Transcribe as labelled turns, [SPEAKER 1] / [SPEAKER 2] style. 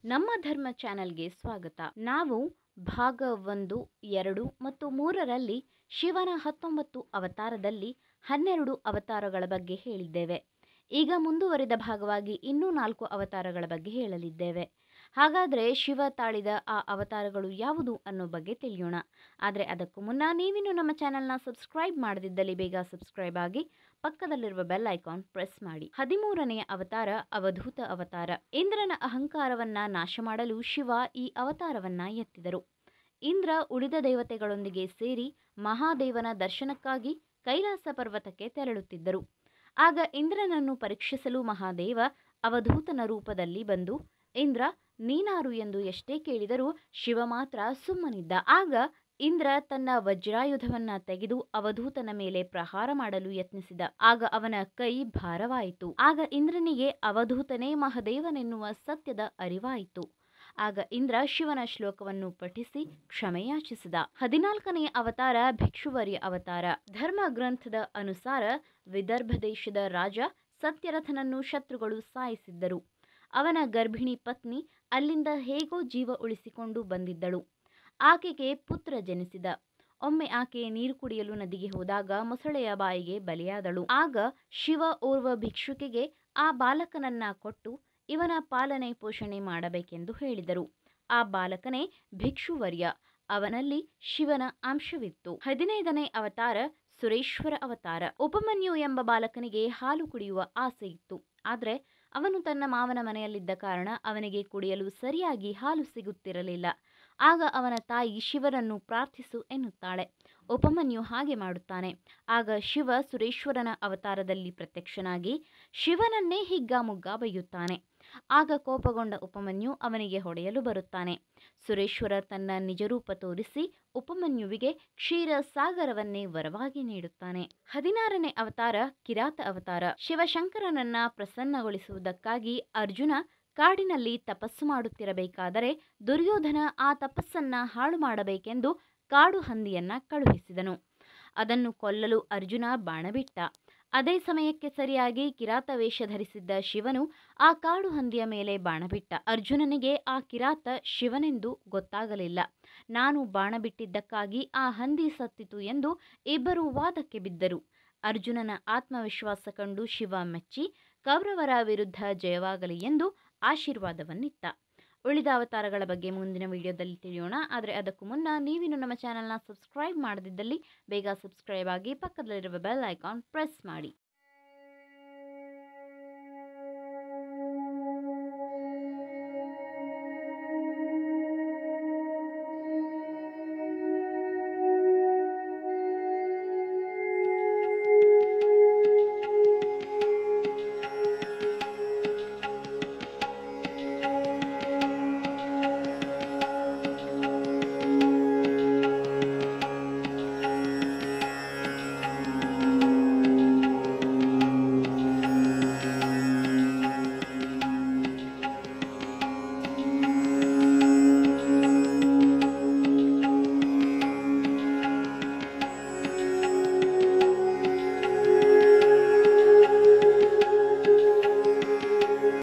[SPEAKER 1] ನಮ್ಮ ಧರ್ಮ ಚಾನೆಲ್ಗೆ ಸ್ವಾಗತ ನಾವು ಭಾಗ ಒಂದು ಎರಡು ಮತ್ತು ಮೂರರಲ್ಲಿ ಶಿವನ ಹತ್ತೊಂಬತ್ತು ಅವತಾರದಲ್ಲಿ ಹನ್ನೆರಡು ಅವತಾರಗಳ ಬಗ್ಗೆ ಹೇಳಿದ್ದೇವೆ ಈಗ ಮುಂದುವರಿದ ಭಾಗವಾಗಿ ಇನ್ನೂ ನಾಲ್ಕು ಅವತಾರಗಳ ಬಗ್ಗೆ ಹೇಳಲಿದ್ದೇವೆ ಹಾಗಾದರೆ ಶಿವ ತಾಳಿದ ಆ ಅವತಾರಗಳು ಯಾವುದು ಅನ್ನೋ ಬಗ್ಗೆ ತಿಳಿಯೋಣ ಆದರೆ ಅದಕ್ಕೂ ಮುನ್ನ ನೀವಿನ್ನೂ ನಮ್ಮ ಚಾನೆಲ್ನ ಸಬ್ಸ್ಕ್ರೈಬ್ ಮಾಡದಿದ್ದಲ್ಲಿ ಬೇಗ ಸಬ್ಸ್ಕ್ರೈಬ್ ಆಗಿ ಪಕ್ಕದಲ್ಲಿರುವ ಬೆಲ್ ಐಕಾನ್ ಪ್ರೆಸ್ ಮಾಡಿ ಹದಿಮೂರನೆಯ ಅವತಾರ ಅವಧೂತ ಅವತಾರ ಇಂದ್ರನ ಅಹಂಕಾರವನ್ನ ನಾಶ ಮಾಡಲು ಶಿವ ಈ ಅವತಾರವನ್ನ ಎತ್ತಿದರು ಇಂದ್ರ ಉಳಿದ ದೇವತೆಗಳೊಂದಿಗೆ ಸೇರಿ ಮಹಾದೇವನ ದರ್ಶನಕ್ಕಾಗಿ ಕೈಲಾಸ ಪರ್ವತಕ್ಕೆ ತೆರಳುತ್ತಿದ್ದರು ಆಗ ಇಂದ್ರನನ್ನು ಪರೀಕ್ಷಿಸಲು ಮಹಾದೇವ ಅವಧೂತನ ರೂಪದಲ್ಲಿ ಬಂದು ಇಂದ್ರ ನೀನಾರು ಎಂದು ಎಷ್ಟೇ ಕೇಳಿದರೂ ಶಿವ ಮಾತ್ರ ಸುಮ್ಮನಿದ್ದ ಆಗ ಇಂದ್ರ ತನ್ನ ವಜ್ರಾಯುಧವನ್ನ ತೆಗೆದು ಅವಧೂತನ ಮೇಲೆ ಪ್ರಹಾರ ಮಾಡಲು ಯತ್ನಿಸಿದ ಆಗ ಅವನ ಕೈ ಭಾರವಾಯಿತು ಆಗ ಇಂದ್ರನಿಗೆ ಅವಧೂತನೇ ಮಹದೇವನೆನ್ನುವ ಸತ್ಯದ ಅರಿವಾಯಿತು ಆಗ ಇಂದ್ರ ಶಿವನ ಶ್ಲೋಕವನ್ನು ಪಠಿಸಿ ಕ್ಷಮೆಯಾಚಿಸಿದ ಹದಿನಾಲ್ಕನೆಯ ಅವತಾರ ಭಿಕ್ಷುವರ್ಯ ಅವತಾರ ಧರ್ಮ ಗ್ರಂಥದ ಅನುಸಾರ ವಿದರ್ಭ ದೇಶದ ರಾಜ ಸತ್ಯರಥನನ್ನು ಶತ್ರುಗಳು ಸಾಯಿಸಿದ್ದರು ಅವನ ಗರ್ಭಿಣಿ ಪತ್ನಿ ಅಲ್ಲಿಂದ ಹೇಗೋ ಜೀವ ಉಳಿಸಿಕೊಂಡು ಬಂದಿದ್ದಳು ಆಕೆಗೆ ಪುತ್ರ ಜನಿಸಿದ ಒಮ್ಮೆ ಆಕೆ ನೀರು ಕುಡಿಯಲು ನದಿಗೆ ಹೋದಾಗ ಮೊಸಳೆಯ ಬಾಯಿಗೆ ಬಲಿಯಾದಳು ಆಗ ಶಿವ ಓರ್ವ ಭಿಕ್ಷುಕಿಗೆ ಆ ಬಾಲಕನನ್ನ ಕೊಟ್ಟು ಇವನ ಪಾಲನೆ ಪೋಷಣೆ ಮಾಡಬೇಕೆಂದು ಹೇಳಿದರು ಆ ಬಾಲಕನೇ ಭಿಕ್ಷುವರ್ಯ ಅವನಲ್ಲಿ ಶಿವನ ಅಂಶವಿತ್ತು ಹದಿನೈದನೇ ಅವತಾರ ಸುರೇಶ್ವರ ಅವತಾರ ಉಪಮನ್ಯು ಎಂಬ ಬಾಲಕನಿಗೆ ಹಾಲು ಕುಡಿಯುವ ಆಸೆ ಇತ್ತು ಆದರೆ ಅವನು ತನ್ನ ಮಾವನ ಮನೆಯಲ್ಲಿದ್ದ ಕಾರಣ ಅವನಿಗೆ ಕುಡಿಯಲು ಸರಿಯಾಗಿ ಹಾಲು ಸಿಗುತ್ತಿರಲಿಲ್ಲ ಆಗ ಅವನ ತಾಯಿ ಶಿವನನ್ನು ಪ್ರಾರ್ಥಿಸು ಎನ್ನುತ್ತಾಳೆ ಉಪಮನ್ಯು ಹಾಗೆ ಮಾಡುತ್ತಾನೆ ಆಗ ಶಿವ ಸುರೇಶ್ವರನ ಅವತಾರದಲ್ಲಿ ಪ್ರತ್ಯಕ್ಷನಾಗಿ ಶಿವನನ್ನೇ ಹಿಗ್ಗಾಮುಗ್ಗಾ ಬೈಯುತ್ತಾನೆ ಆಗ ಕೋಪಗೊಂಡ ಉಪಮನ್ಯು ಅವನಿಗೆ ಹೊಡೆಯಲು ಬರುತ್ತಾನೆ ಸುರೇಶ್ವರ ತನ್ನ ನಿಜರೂಪ ತೋರಿಸಿ ಉಪಮನ್ಯುವಿಗೆ ಕ್ಷೀರ ಸಾಗರವನ್ನೇ ವರವಾಗಿ ನೀಡುತ್ತಾನೆ ಹದಿನಾರನೇ ಅವತಾರ ಕಿರಾತ ಅವತಾರ ಶಿವಶಂಕರನನ್ನ ಪ್ರಸನ್ನಗೊಳಿಸುವುದಕ್ಕಾಗಿ ಅರ್ಜುನ ಕಾಡಿನಲ್ಲಿ ತಪಸ್ಸು ಮಾಡುತ್ತಿರಬೇಕಾದರೆ ದುರ್ಯೋಧನ ಆ ತಪಸ್ಸನ್ನ ಹಾಳು ಮಾಡಬೇಕೆಂದು ಕಾಡು ಹಂದಿಯನ್ನ ಕಳುಹಿಸಿದನು ಅದನ್ನು ಕೊಲ್ಲಲು ಅರ್ಜುನ ಬಾಣಬಿಟ್ಟ ಅದೇ ಸಮಯಕ್ಕೆ ಸರಿಯಾಗಿ ಕಿರಾತ ವೇಷ ಧರಿಸಿದ್ದ ಶಿವನು ಆ ಕಾಡು ಹಂದಿಯ ಮೇಲೆ ಬಾಣ ಬಿಟ್ಟ ಅರ್ಜುನನಿಗೆ ಆ ಕಿರಾತ ಶಿವನೆಂದು ಗೊತ್ತಾಗಲಿಲ್ಲ ನಾನು ಬಾಣ ಬಿಟ್ಟಿದ್ದಕ್ಕಾಗಿ ಆ ಹಂದಿ ಸತ್ತಿತು ಎಂದು ಇಬ್ಬರು ವಾದಕ್ಕೆ ಬಿದ್ದರು ಅರ್ಜುನನ ಆತ್ಮವಿಶ್ವಾಸ ಕಂಡು ಶಿವ ಮೆಚ್ಚಿ ಕೌರವರ ವಿರುದ್ಧ ಜಯವಾಗಲಿ ಎಂದು ಆಶೀರ್ವಾದವನ್ನಿತ್ತ ಉಳಿದ ಅವತಾರಗಳ ಬಗ್ಗೆ ಮುಂದಿನ ವಿಡಿಯೋದಲ್ಲಿ ತಿಳಿಯೋಣ ಆದರೆ ಅದಕ್ಕೂ ಮುನ್ನ ನೀವಿನ್ನು ನಮ್ಮ ಚಾನಲ್ನ ಸಬ್ಸ್ಕ್ರೈಬ್ ಮಾಡದಿದ್ದಲ್ಲಿ ಬೇಗ ಸಬ್ಸ್ಕ್ರೈಬ್ ಆಗಿ ಪಕ್ಕದಲ್ಲಿರುವ ಬೆಲ್ ಐಕಾನ್ ಪ್ರೆಸ್ ಮಾಡಿ